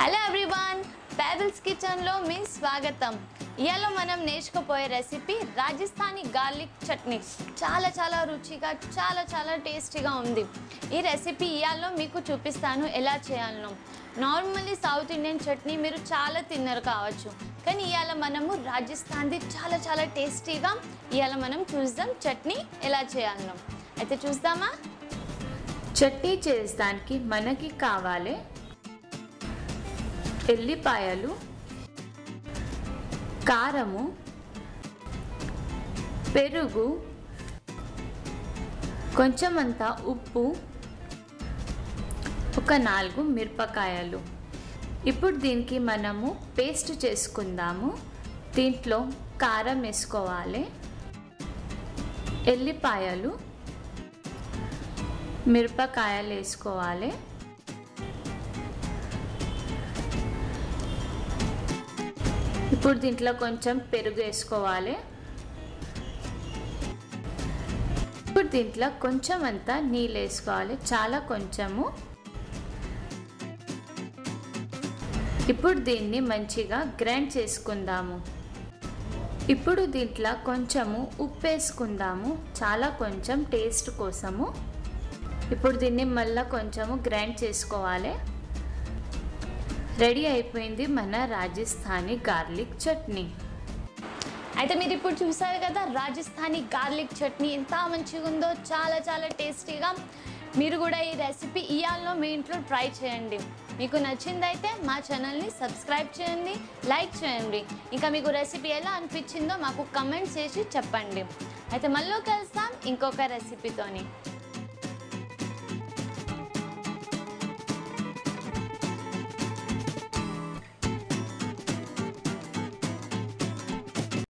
hello everyone payables కిచెన్లో మీ స్వాగతం ఇవాళ మనం నేర్చుకోపోయే రెసిపీ రాజస్థానీ గార్లిక్ చట్నీ చాలా చాలా రుచిగా చాలా చాలా టేస్టీగా ఉంది ఈ రెసిపీ ఇవాళ మీకు చూపిస్తాను ఎలా చేయాలనో నార్మల్లీ సౌత్ ఇండియన్ చట్నీ మీరు చాలా తిన్నారు కావచ్చు కానీ ఇవాళ మనము రాజస్థాన్ది చాలా చాలా టేస్టీగా ఇవాళ మనం చూద్దాం చట్నీ ఎలా చేయాలనో అయితే చూద్దామా చట్నీ చేసడానికి మనకి కావాలి ఎల్లిపాయలు కారము పెరుగు కొంచెమంత ఉప్పు ఒక నాలుగు మిరపకాయలు ఇప్పుడు దీనికి మనము పేస్ట్ చేసుకుందాము దీంట్లో కారం వేసుకోవాలి ఎల్లిపాయలు మిరపకాయలు వేసుకోవాలి ఇప్పుడు దీంట్లో కొంచెం పెరుగు వేసుకోవాలి ఇప్పుడు దీంట్లో కొంచెం అంతా నీళ్ళు వేసుకోవాలి చాలా కొంచెము ఇప్పుడు దీన్ని మంచిగా గ్రైండ్ చేసుకుందాము ఇప్పుడు దీంట్లో కొంచెము ఉప్పు వేసుకుందాము చాలా కొంచెం టేస్ట్ కోసము ఇప్పుడు దీన్ని మళ్ళీ కొంచెము గ్రైండ్ చేసుకోవాలి రెడీ అయిపోయింది మన రాజస్థానీ గార్లిక్ చట్నీ అయితే మీరు ఇప్పుడు చూసారు కదా రాజస్థానీ గార్లిక్ చట్నీ ఎంత మంచిగా ఉందో చాలా చాలా టేస్టీగా మీరు కూడా ఈ రెసిపీ ఇయాల్లో మీ ఇంట్లో ట్రై చేయండి మీకు నచ్చిందైతే మా ఛానల్ని సబ్స్క్రైబ్ చేయండి లైక్ చేయండి ఇంకా మీకు రెసిపీ ఎలా అనిపించిందో మాకు కమెంట్స్ చేసి చెప్పండి అయితే మళ్ళీ కలుస్తాం ఇంకొక రెసిపీతోని